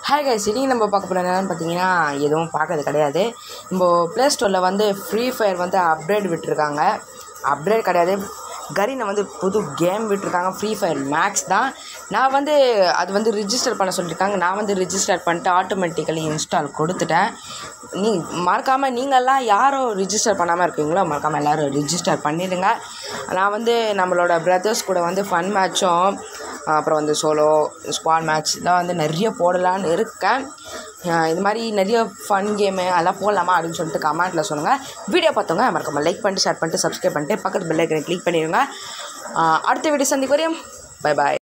hi guys இன்றைக்கி நம்ம பார்க்க போகிற என்னென்னு பார்த்தீங்கன்னா எதுவும் பார்க்கறது கிடையாது நம்ம ப்ளே ஸ்டோரில் வந்து ஃப்ரீ ஃபயர் வந்து அப்டேட் விட்டுருக்காங்க அப்டேட் கிடையாது கரீனை வந்து புது கேம் விட்டுருக்காங்க ஃப்ரீ ஃபயர் மேக்ஸ் தான் நான் வந்து அது வந்து ரிஜிஸ்டர் பண்ண சொல்லியிருக்காங்க நான் வந்து ரிஜிஸ்டர் பண்ணிட்டு ஆட்டோமேட்டிக்கலி இன்ஸ்டால் கொடுத்துட்டேன் நீ மறக்காமல் நீங்கள்லாம் யாரும் ரிஜிஸ்டர் பண்ணாமல் இருக்கீங்களோ மறக்காமல் எல்லோரும் ரிஜிஸ்டர் பண்ணிடுங்க நான் வந்து நம்மளோட பிரதர்ஸ் கூட வந்து ஃபன் மேட்சும் அப்புறம் வந்து சோலோ ஸ்குவாட் மேட்ச்லாம் வந்து நிறைய போடலான்னு இருக்கேன் அஹ் இது மாதிரி நிறைய ஃபன் கேமு அதெல்லாம் போடலாமா அப்படின்னு சொல்லிட்டு கமெண்ட்டில் சொல்லுங்கள் வீடியோ பார்த்தவங்க மறக்காமல் லைக் பண்ணிட்டு ஷேர் பண்ணிட்டு சப்ஸ்கிரைப் பண்ணிட்டு பக்கத்து பெல் ஐக்கனை கிளிக் பண்ணிடுங்க அஹ் அடுத்த வீடியோ சந்திக்கு வரையும் பை பாய்